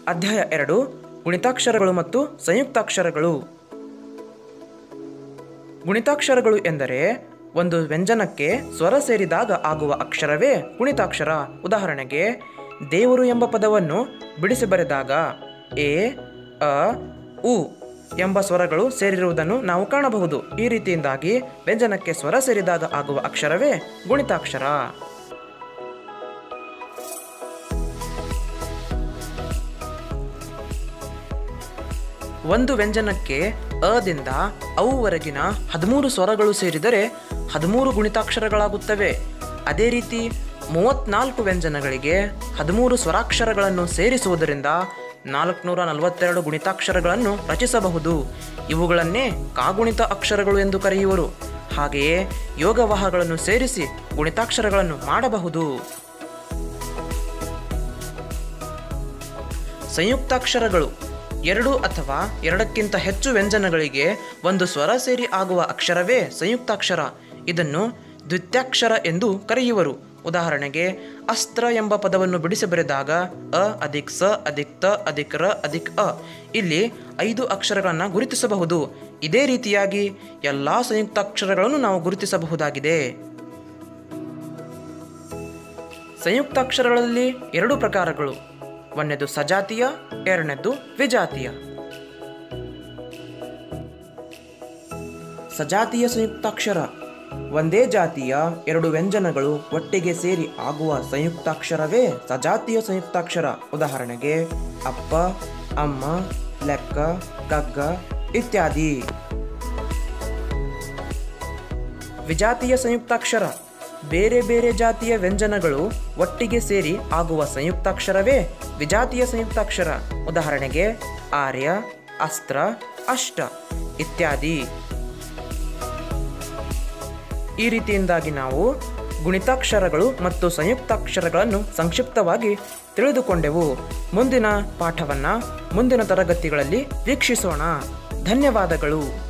ಅಧ್ಯಾಯ ಎರಡು ಗುಣಿತಾಕ್ಷರಗಳು ಮತ್ತು ಸಂಯುಕ್ತಾಕ್ಷರಗಳು ಗುಣಿತಾಕ್ಷರಗಳು ಎಂದರೆ ಒಂದು ವ್ಯಂಜನಕ್ಕೆ ಸ್ವರ ಸೇರಿದಾಗ ಆಗುವ ಅಕ್ಷರವೇ ಗುಣಿತಾಕ್ಷರ ಉದಾಹರಣೆಗೆ ದೇವರು ಎಂಬ ಪದವನ್ನು ಬಿಡಿಸಿ ಬರೆದಾಗ ಎ ಅ ಉ ಎಂಬ ಸ್ವರಗಳು ಸೇರಿರುವುದನ್ನು ನಾವು ಕಾಣಬಹುದು ಈ ರೀತಿಯಿಂದಾಗಿ ವ್ಯಂಜನಕ್ಕೆ ಸ್ವರ ಸೇರಿದಾಗ ಆಗುವ ಅಕ್ಷರವೇ ಗುಣಿತಾಕ್ಷರ ಒಂದು ವ್ಯಂಜನಕ್ಕೆ ಅದಿಂದ ಅವುವರೆಗಿನ ಹದಿಮೂರು ಸ್ವರಗಳು ಸೇರಿದರೆ ಹದಿಮೂರು ಗುಣಿತಾಕ್ಷರಗಳಾಗುತ್ತವೆ ಅದೇ ರೀತಿ ಮೂವತ್ನಾಲ್ಕು ವ್ಯಂಜನಗಳಿಗೆ ಹದಿಮೂರು ಸ್ವರಾಕ್ಷರಗಳನ್ನು ಸೇರಿಸುವುದರಿಂದ ನಾಲ್ಕುನೂರ ನಲವತ್ತೆರಡು ಗುಣಿತಾಕ್ಷರಗಳನ್ನು ರಚಿಸಬಹುದು ಇವುಗಳನ್ನೇ ಕಾಗುಣಿತ ಅಕ್ಷರಗಳು ಎಂದು ಕರೆಯುವರು ಹಾಗೆಯೇ ಯೋಗವಾಹಗಳನ್ನು ಸೇರಿಸಿ ಗುಣಿತಾಕ್ಷರಗಳನ್ನು ಮಾಡಬಹುದು ಸಂಯುಕ್ತಾಕ್ಷರಗಳು ಎರಡು ಅಥವಾ ಎರಡಕ್ಕಿಂತ ಹೆಚ್ಚು ವ್ಯಂಜನಗಳಿಗೆ ಒಂದು ಸ್ವರ ಸೇರಿ ಆಗುವ ಅಕ್ಷರವೇ ಸಂಯುಕ್ತಾಕ್ಷರ ಇದನ್ನು ದ್ವಿತ್ಯಾಕ್ಷರ ಎಂದು ಕರೆಯುವರು ಉದಾಹರಣೆಗೆ ಅಸ್ತ್ರ ಎಂಬ ಪದವನ್ನು ಬಿಡಿಸಿ ಬರೆದಾಗ ಅ ಅಧಿಕ್ ಸ ಅಧಿಕ್ ತ ಅಧಿಕ್ ರ ಅಧಿಕ್ ಅ ಇಲ್ಲಿ ಐದು ಅಕ್ಷರಗಳನ್ನು ಗುರುತಿಸಬಹುದು ಇದೇ ರೀತಿಯಾಗಿ ಎಲ್ಲ ಸಂಯುಕ್ತಾಕ್ಷರಗಳನ್ನು ನಾವು ಗುರುತಿಸಬಹುದಾಗಿದೆ ಸಂಯುಕ್ತಾಕ್ಷರಗಳಲ್ಲಿ ಎರಡು ಪ್ರಕಾರಗಳು ಒಂದನೇದು ಸಜಾತಿಯ ಎರಡನೇದು ವಿಜಾತಿಯ ಸಜಾತಿಯ ಸಂಯುಕ್ತಾಕ್ಷರ ಒಂದೇ ಜಾತಿಯ ಎರಡು ವ್ಯಂಜನಗಳು ಒಟ್ಟಿಗೆ ಸೇರಿ ಆಗುವ ಸಂಯುಕ್ತಾಕ್ಷರವೇ ಸಜಾತಿಯ ಸಂಯುಕ್ತಾಕ್ಷರ ಉದಾಹರಣೆಗೆ ಅಪ್ಪ ಅಮ್ಮ ಲೆಕ್ಕ ಕಗ್ಗ ಇತ್ಯಾದಿ ವಿಜಾತಿಯ ಸಂಯುಕ್ತಾಕ್ಷರ ಬೇರೆ ಬೇರೆ ಜಾತಿಯ ವ್ಯಂಜನಗಳು ಒಟ್ಟಿಗೆ ಸೇರಿ ಆಗುವ ಸಂಯುಕ್ತಾಕ್ಷರವೇ ವಿಜಾತಿಯ ಸಂಯುಕ್ತಾಕ್ಷರ ಉದಾಹರಣೆಗೆ ಆರ್ಯ ಅಸ್ತ್ರ ಅಷ್ಟ ಇತ್ಯಾದಿ ಈ ರೀತಿಯಿಂದಾಗಿ ನಾವು ಗುಣಿತಾಕ್ಷರಗಳು ಮತ್ತು ಸಂಯುಕ್ತಾಕ್ಷರಗಳನ್ನು ಸಂಕ್ಷಿಪ್ತವಾಗಿ ತಿಳಿದುಕೊಂಡೆವು ಮುಂದಿನ ಪಾಠವನ್ನು ಮುಂದಿನ ತರಗತಿಗಳಲ್ಲಿ ವೀಕ್ಷಿಸೋಣ ಧನ್ಯವಾದಗಳು